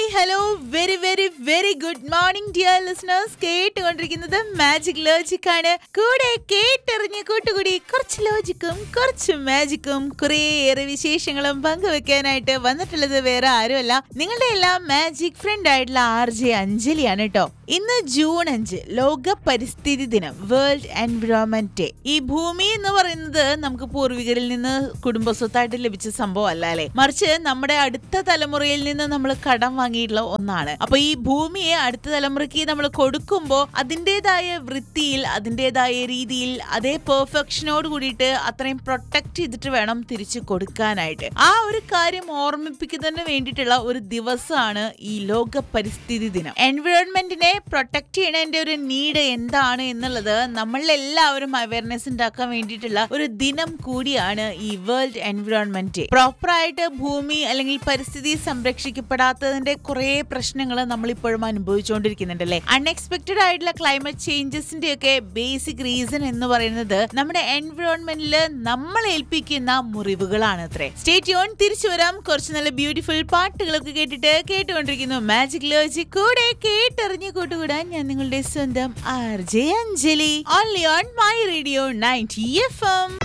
hello very very very good morning dear listeners കേട്ടുകൊണ്ടിരിക്കുന്നത് magic logic ആണ് കൂടെ കേട്ടെറിഞ്ഞ് കൂട്ടുകൂടി കുറച്ച് ലോജിക്കും കുറച്ച് മാജിക്കും കുറേയേറെ വിശേഷങ്ങളും പങ്കുവെക്കാനായിട്ട് വന്നിട്ടുള്ളത് വേറെ ആരുമല്ല നിങ്ങളുടെ എല്ലാം മാജിക് ഫ്രണ്ട് ആയിട്ടുള്ള ആർ ജെ അഞ്ജലിയാണ് കേട്ടോ ഇന്ന് ജൂൺ അഞ്ച് ലോക പരിസ്ഥിതി ദിനം വേൾഡ് എൻവിറോൺമെന്റ് ഡേ ഈ ഭൂമി എന്ന് പറയുന്നത് നമുക്ക് പൂർവികരിൽ നിന്ന് കുടുംബസ്വത്തായിട്ട് ലഭിച്ച സംഭവം അല്ല അല്ലെ മറിച്ച് നമ്മുടെ അടുത്ത തലമുറയിൽ നിന്ന് നമ്മൾ കടം വാങ്ങിയിട്ടുള്ള ഒന്നാണ് അപ്പൊ ഈ ഭൂമിയെ അടുത്ത തലമുറയ്ക്ക് നമ്മൾ കൊടുക്കുമ്പോൾ അതിൻ്റെതായ വൃത്തിയിൽ അതിൻ്റെതായ രീതിയിൽ അതേ പെർഫെക്ഷനോട് കൂടിയിട്ട് അത്രയും പ്രൊട്ടക്ട് ചെയ്തിട്ട് വേണം തിരിച്ചു കൊടുക്കാനായിട്ട് ആ ഒരു കാര്യം ഓർമ്മിപ്പിക്കുന്നതിന് വേണ്ടിയിട്ടുള്ള ഒരു ദിവസമാണ് ഈ ലോക പരിസ്ഥിതി ദിനം എൻവിറോൺമെന്റിനെ പ്രൊട്ടക്ട് ചെയ്യണതിന്റെ ഒരു നീഡ് എന്താണ് എന്നുള്ളത് നമ്മളെല്ലാവരും അവയർനെസ് ഉണ്ടാക്കാൻ വേണ്ടിയിട്ടുള്ള ഒരു ദിനം കൂടിയാണ് ഈ വേൾഡ് എൻവിറോൺമെന്റ് ഡേ പ്രോപ്പർ ആയിട്ട് ഭൂമി അല്ലെങ്കിൽ പരിസ്ഥിതി സംരക്ഷിക്കപ്പെടാത്തതിന്റെ കുറെ പ്രശ്നങ്ങൾ നമ്മൾ ഇപ്പോഴും അനുഭവിച്ചുകൊണ്ടിരിക്കുന്നുണ്ട് അല്ലേ അൺഎക്സ്പെക്ടഡ് ആയിട്ടുള്ള ക്ലൈമറ്റ് ചേഞ്ചസിന്റെ ഒക്കെ ബേസിക് റീസൺ എന്ന് പറയുന്നത് നമ്മുടെ എൻവിറോൺമെന്റിൽ നമ്മൾ ഏൽപ്പിക്കുന്ന മുറിവുകളാണ് അത്രേ സ്റ്റേറ്റ് യോൺ തിരിച്ചു വരാം കുറച്ച് നല്ല ബ്യൂട്ടിഫുൾ പാട്ടുകളൊക്കെ കേട്ടിട്ട് കേട്ടുകൊണ്ടിരിക്കുന്നു മാജിക് ലോജി കൂടെ കേട്ടറിഞ്ഞു കൂട്ടുകൂടാൻ ഞാൻ നിങ്ങളുടെ സ്വന്തം R J Anjali only on my radio ninety F M